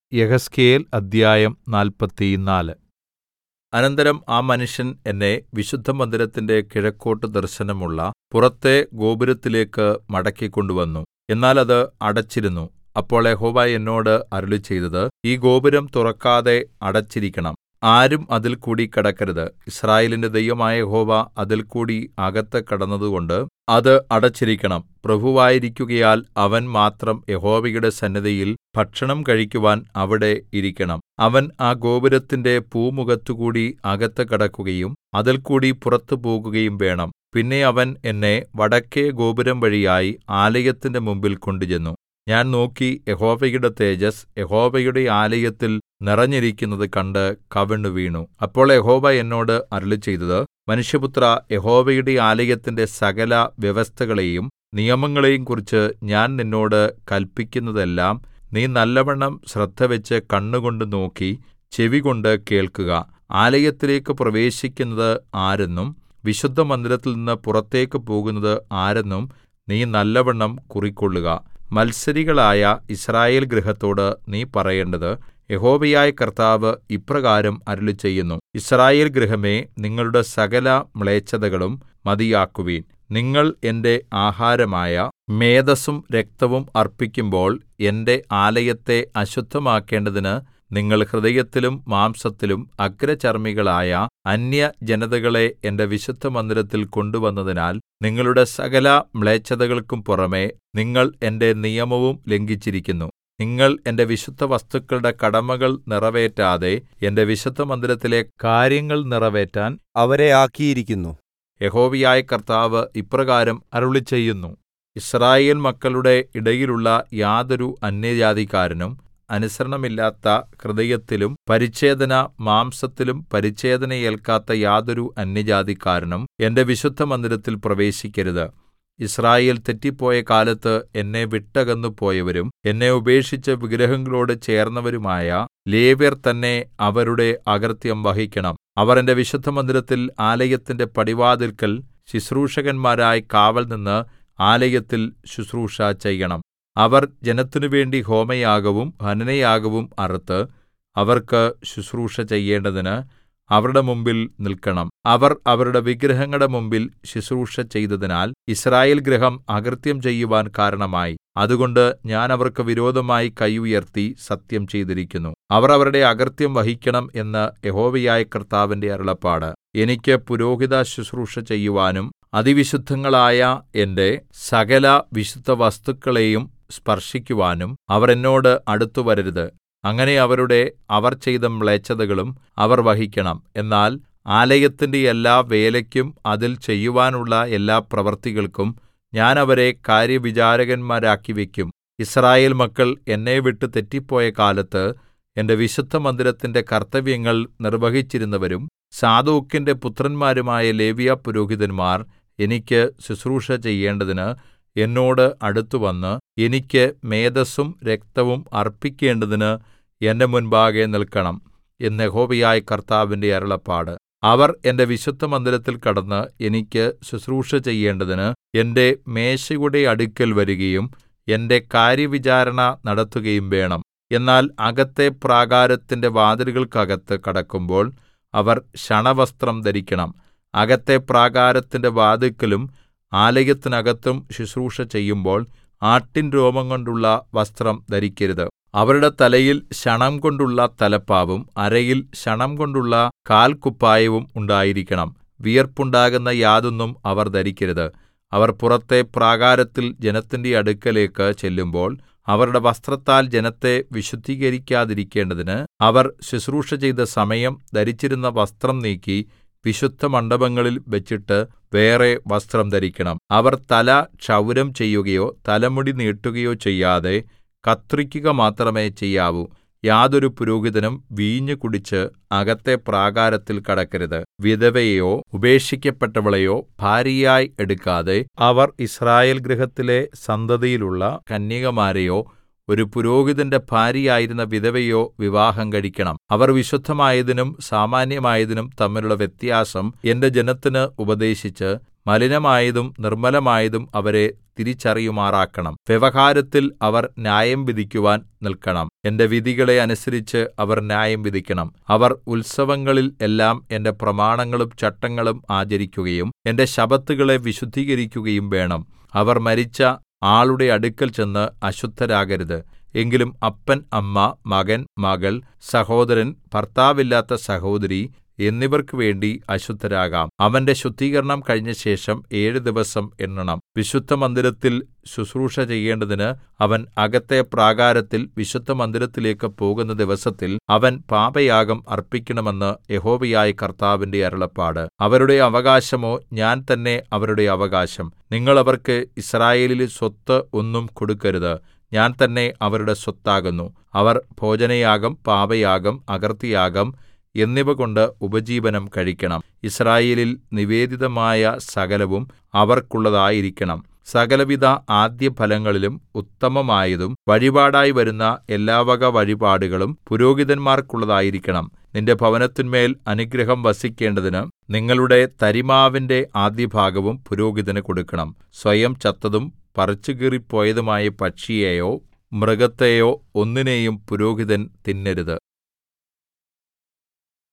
യെഹെസ്കേൽ അദ്ധ്യായം നാല്പത്തിനാല് അനന്തരം ആ മനുഷ്യൻ എന്നെ വിശുദ്ധമന്ദിരത്തിന്റെ കിഴക്കോട്ട് ദർശനമുള്ള പുറത്തെ ഗോപുരത്തിലേക്ക് മടക്കിക്കൊണ്ടുവന്നു എന്നാൽ അത് അടച്ചിരുന്നു അപ്പോൾ യഹോവ എന്നോട് അരുളിച്ചെയ്തത് ഈ ഗോപുരം തുറക്കാതെ അടച്ചിരിക്കണം ആരും അതിൽകൂടി കടക്കരുത് യിസ്രായേലിന്റെ ദൈവമായ യഹോവ അതിൽകൂടി അകത്ത് കടന്നതുകൊണ്ട് അത് അടച്ചിരിക്കണം പ്രഭുവായിരിക്കുകയാൽ അവൻ മാത്രം യഹോവയുടെ സന്നിധിയിൽ ഭക്ഷണം കഴിക്കുവാൻ അവിടെ ഇരിക്കണം അവൻ ആ ഗോപുരത്തിന്റെ പൂമുഖത്തുകൂടി അകത്ത് കടക്കുകയും അതിൽകൂടി പുറത്തു പോകുകയും വേണം പിന്നെ അവൻ എന്നെ വടക്കെ ഗോപുരം വഴിയായി ആലയത്തിന്റെ മുമ്പിൽ കൊണ്ടുചെന്നു ഞാൻ നോക്കി യഹോവയുടെ തേജസ്സ് യഹോവയുടെ ആലയത്തിൽ നിറഞ്ഞിരിക്കുന്നത് കണ്ട് കവിണ്ണുവീണു അപ്പോൾ യഹോവ എന്നോട് അരുളിച്ചെയ്തത് മനുഷ്യപുത്രാ യഹോവയുടെ ആലയത്തിന്റെ സകല വ്യവസ്ഥകളെയും നിയമങ്ങളെയും കുറിച്ച് ഞാൻ നിന്നോട് കല്പിക്കുന്നതെല്ലാം നീ നല്ലവണ്ണം ശ്രദ്ധവെച്ച് കണ്ണുകൊണ്ട് നോക്കി ചെവികൊണ്ട് കേൾക്കുക ആലയത്തിലേക്ക് പ്രവേശിക്കുന്നത് ആരെന്നും വിശുദ്ധമന്ദിരത്തിൽ നിന്ന് പുറത്തേക്ക് പോകുന്നത് ആരെന്നും നീ നല്ലവണ്ണം കുറിക്കൊള്ളുക മത്സരികളായ യിസ്രായേൽ ഗൃഹത്തോട് നീ പറയേണ്ടത് യഹോവയായ കർത്താവ് ഇപ്രകാരം അരുളിച്ചെയ്യുന്നു യിസ്രായേൽ ഗൃഹമേ നിങ്ങളുടെ സകല മ്ലേച്ഛതകളും മതിയാക്കുവിൻ നിങ്ങൾ എന്റെ ആഹാരമായ മേദസ്സും രക്തവും അർപ്പിക്കുമ്പോൾ എന്റെ ആലയത്തെ അശുദ്ധമാക്കേണ്ടതിന് നിങ്ങൾ ഹൃദയത്തിലും മാംസത്തിലും അഗ്രചർമ്മികളായ അന്യജനതകളെ എന്റെ വിശുദ്ധമന്ദിരത്തിൽ കൊണ്ടുവന്നതിനാൽ നിങ്ങളുടെ സകല മ്ലേച്ഛതകൾക്കും പുറമെ നിങ്ങൾ എന്റെ നിയമവും ലംഘിച്ചിരിക്കുന്നു നിങ്ങൾ എന്റെ വിശുദ്ധവസ്തുക്കളുടെ കടമകൾ നിറവേറ്റാതെ എന്റെ വിശുദ്ധമന്ദിരത്തിലെ കാര്യങ്ങൾ നിറവേറ്റാൻ അവരെ ആക്കിയിരിക്കുന്നു യഹോവയായ കർത്താവ് ഇപ്രകാരം അരുളിച്ചെയ്യുന്നു യിസ്രായേൽ മക്കളുടെ ഇടയിലുള്ള യാതൊരു അന്യജാതിക്കാരനും അനുസരണമില്ലാത്ത ഹൃദയത്തിലും പരിച്ഛേദന മാംസത്തിലും പരിച്ഛേദന ഏൽക്കാത്ത യാതൊരു അന്യജാതിക്കാരനും എന്റെ വിശുദ്ധമന്ദിരത്തിൽ പ്രവേശിക്കരുത് യിസ്രായേൽ തെറ്റിപ്പോയ കാലത്ത് എന്നെ വിട്ടകന്നു പോയവരും എന്നെ ഉപേക്ഷിച്ച് വിഗ്രഹങ്ങളോട് ചേർന്നവരുമായ ലേവ്യർ തന്നെ അവരുടെ അകൃത്യം വഹിക്കണം അവർ എന്റെ വിശുദ്ധമന്ദിരത്തിൽ ആലയത്തിന്റെ പടിവാതിൽക്കൽ ശുശ്രൂഷകന്മാരായി കാവൽ നിന്ന് ആലയത്തിൽ ശുശ്രൂഷ ചെയ്യണം അവർ ജനത്തിനുവേണ്ടി ഹോമയാഗവും ഹനനയാഗവും അറുത്ത് അവർക്ക് ശുശ്രൂഷ ചെയ്യേണ്ടതിന് അവരുടെ മുമ്പിൽ നിൽക്കണം അവർ അവരുടെ വിഗ്രഹങ്ങളുടെ മുമ്പിൽ ശുശ്രൂഷ ചെയ്തതിനാൽ യിസ്രായേൽ ഗൃഹം അകൃത്യം ചെയ്യുവാൻ കാരണമായി അതുകൊണ്ട് ഞാൻ അവർക്ക് വിരോധമായി കൈ ഉയർത്തി സത്യം ചെയ്തിരിക്കുന്നു അവർ അവരുടെ അകൃത്യം വഹിക്കണം എന്ന് യഹോവയായ കർത്താവിന്റെ അരുളപ്പാട് എനിക്ക് പുരോഹിത ശുശ്രൂഷ ചെയ്യുവാനും അതിവിശുദ്ധങ്ങളായ എന്റെ സകല വിശുദ്ധ വസ്തുക്കളെയും സ്പർശിക്കുവാനും അവർ എന്നോട് അടുത്തുവരരുത് അങ്ങനെ അവരുടെ അവർ ചെയ്ത മ്ലേച്ഛതകളും അവർ വഹിക്കണം എന്നാൽ ആലയത്തിന്റെ എല്ലാ വേലയ്ക്കും അതിൽ ചെയ്യുവാനുള്ള എല്ലാ പ്രവൃത്തികൾക്കും ഞാൻ അവരെ കാര്യവിചാരകന്മാരാക്കി വയ്ക്കും യിസ്രായേൽ മക്കൾ എന്നെ വിട്ട് തെറ്റിപ്പോയ കാലത്ത് എന്റെ വിശുദ്ധമന്ദിരത്തിന്റെ കർത്തവ്യങ്ങൾ നിർവഹിച്ചിരുന്നവരും സാദോക്കിന്റെ പുത്രന്മാരുമായ ലേവ്യ പുരോഹിതന്മാർ എനിക്ക് ശുശ്രൂഷ ചെയ്യേണ്ടതിന് എന്നോട് അടുത്തുവന്ന് എനിക്ക് മേദസ്സും രക്തവും അർപ്പിക്കേണ്ടതിന് എന്റെ മുൻപാകെ നിൽക്കണം എന്ന് യഹോവയായ കർത്താവിന്റെ അരുളപ്പാട് അവർ എന്റെ വിശുദ്ധമന്ദിരത്തിൽ കടന്ന് എനിക്ക് ശുശ്രൂഷ ചെയ്യേണ്ടതിന് എന്റെ മേശയുടെ അടുക്കൽ വരികയും എന്റെ കാര്യവിചാരണ നടത്തുകയും വേണം എന്നാൽ അകത്തെ പ്രാകാരത്തിന്റെ വാതിലുകൾക്കകത്ത് കടക്കുമ്പോൾ അവർ ശണവസ്ത്രം ധരിക്കണം അകത്തെ പ്രാകാരത്തിന്റെ വാതിൽക്കലും ആലയത്തിനകത്തും ശുശ്രൂഷ ചെയ്യുമ്പോൾ ആട്ടിൻ രോമം കൊണ്ടുള്ള വസ്ത്രം ധരിക്കരുത് അവരുടെ തലയിൽ ശണം കൊണ്ടുള്ള തലപ്പാവും അരയിൽ ശണം കൊണ്ടുള്ള കാൽക്കുപ്പായവും ഉണ്ടായിരിക്കണം വിയർപ്പുണ്ടാകുന്ന യാതൊന്നും അവർ ധരിക്കരുത് അവർ പുറത്തെ പ്രാകാരത്തിൽ ജനത്തിന്റെ അടുക്കലേക്ക് ചെല്ലുമ്പോൾ അവരുടെ വസ്ത്രത്താൽ ജനത്തെ വിശുദ്ധീകരിക്കാതിരിക്കേണ്ടതിന് അവർ ശുശ്രൂഷ ചെയ്ത സമയം ധരിച്ചിരുന്ന വസ്ത്രം നീക്കി വിശുദ്ധമണ്ഡപങ്ങളിൽ വെച്ചിട്ട് വേറെ വസ്ത്രം ധരിക്കണം അവർ തല ക്ഷൗരം ചെയ്യുകയോ തലമുടി നീട്ടുകയോ ചെയ്യാതെ കത്രിക്കുക മാത്രമേ ചെയ്യാവൂ യാതൊരു പുരോഹിതനും വീഞ്ഞു കുടിച്ച് അകത്തെ പ്രാകാരത്തിൽ കടക്കരുത് വിധവയെയോ ഉപേക്ഷിക്കപ്പെട്ടവളെയോ ഭാര്യയായി എടുക്കാതെ അവർ യിസ്രായേൽ ഗൃഹത്തിലെ സന്തതിയിലുള്ള കന്യകമാരെയോ ഒരു പുരോഹിതന്റെ ഭാര്യയായിരുന്ന വിധവയോ വിവാഹം കഴിക്കണം അവർ വിശുദ്ധമായതിനും സാമാന്യമായതിനും തമ്മിലുള്ള വ്യത്യാസം എന്റെ ജനത്തിന് ഉപദേശിച്ച് മലിനമായതും നിർമ്മലമായതും അവരെ തിരിച്ചറിയുമാറാക്കണം വ്യവഹാരത്തിൽ അവർ ന്യായം വിധിക്കുവാൻ നിൽക്കണം എന്റെ വിധികളെ അനുസരിച്ച് അവർ ന്യായം വിധിക്കണം അവർ ഉത്സവങ്ങളിൽ എല്ലാം എന്റെ പ്രമാണങ്ങളും ചട്ടങ്ങളും ആചരിക്കുകയും എന്റെ ശബ്ബത്തുകളെ വിശുദ്ധീകരിക്കുകയും വേണം അവർ മരിച്ച ആളുടെ അടുക്കൽ ചെന്ന് അശുദ്ധരാകരുത് എങ്കിലും അപ്പൻ അമ്മ മകൻ മകൾ സഹോദരൻ ഭർത്താവില്ലാത്ത സഹോദരി എന്നിവർക്കു വേണ്ടി അശുദ്ധരാകാം അവന്റെ ശുദ്ധീകരണം കഴിഞ്ഞശേഷം ഏഴു ദിവസം എണ്ണണം വിശുദ്ധമന്ദിരത്തിൽ ശുശ്രൂഷ ചെയ്യേണ്ടതിന് അവൻ അകത്തെ പ്രാകാരത്തിൽ വിശുദ്ധമന്ദിരത്തിലേക്ക് പോകുന്ന ദിവസത്തിൽ അവൻ പാപയാഗം അർപ്പിക്കണമെന്ന് യഹോവയായ കർത്താവിന്റെ അരുളപ്പാട് അവരുടെ അവകാശമോ ഞാൻ തന്നെ അവരുടെ അവകാശം നിങ്ങൾ അവർക്ക് യിസ്രായേലിൽ സ്വത്ത് ഒന്നും കൊടുക്കരുത് ഞാൻ തന്നെ അവരുടെ സ്വത്താകുന്നു അവർ ഭോജനയാഗം പാപയാഗം അകൃത്യയാഗം എന്നിവകൊണ്ട് ഉപജീവനം കഴിക്കണം യിസ്രായേലിൽ നിവേദിതമായ സകലവും അവർക്കുള്ളതായിരിക്കണം സകലവിധ ആദ്യഫലങ്ങളിലും ഉത്തമമായതും വഴിപാടായി വരുന്ന എല്ലാവക വഴിപാടുകളും പുരോഹിതന്മാർക്കുള്ളതായിരിക്കണം നിന്റെ ഭവനത്തിന്മേൽ അനുഗ്രഹം വസിക്കേണ്ടതിന് നിങ്ങളുടെ തരിമാവിന്റെ ആദ്യഭാഗവും പുരോഹിതന് കൊടുക്കണം സ്വയം ചത്തതും പറിച്ചുകീറിപ്പോയതുമായ പക്ഷിയെയോ മൃഗത്തെയോ ഒന്നിനെയും പുരോഹിതൻ തിന്നരുത്